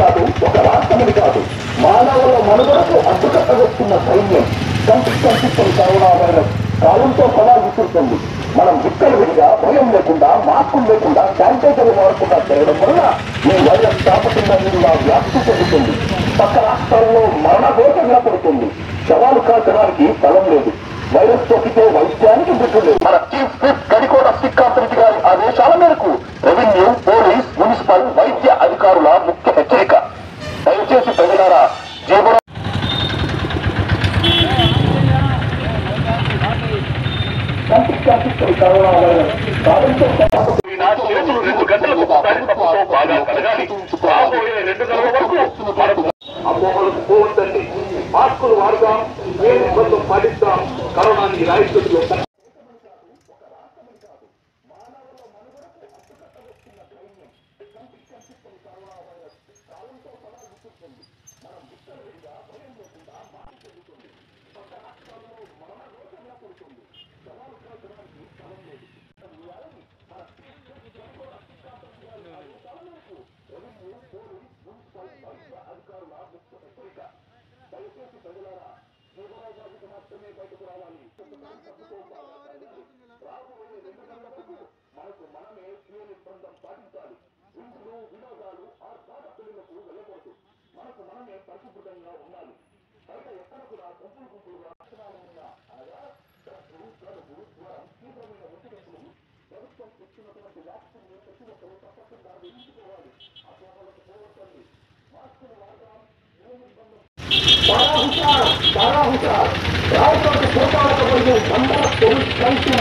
కాదు ఒక రాష్ట్రమని కాదు మానవుల మనుగడకు అడ్డుకట్ట వస్తున్న సైన్యం కంటి కనిపిస్తున్న కరోనా వైరస్ కాలంతో సవాల్ విసురుతుంది మనం విడిగా భయం లేకుండా మాస్కులు లేకుండా శానిటైజర్ వాడకుండా చేయడం వల్ల ఈ వైరస్ తాపకుండా వ్యాప్తి చెందుతుంది పక్క రాష్ట్రాల్లో మరణఘోష వినపడుతుంది శవాలు కాల్చడానికి స్థలం లేదు వైరస్ సోకితే వైద్యానికి గుర్తు లేదు మన చీఫ్ విప్ గడికోట శ్రీకాంత్ గారి ఆదేశాల మేరకు రెవెన్యూ పోలీస్ మున్సిపల్ వైద్య అధికారుల ముఖ్య హెచ్చరిక దయచేసి ప్రజలారా జీవన కంటికి కనిపిస్తుంది కరోనా వైరస్ కాలంతో నా చేతులు రెండు గంటలకు తడిపప్పుతో బాగా కడగాలి రాబోయే రెండు గంటల వరకు మనకు అపోహలకు పోవద్దండి మాస్కులు వాడదాం ఏ నిబంధనలు పాటిద్దాం కరోనాని రాయిస్తులు రాష్ట్రానికి పురపాలక మరియు మండల పోలీస్ కమిటీ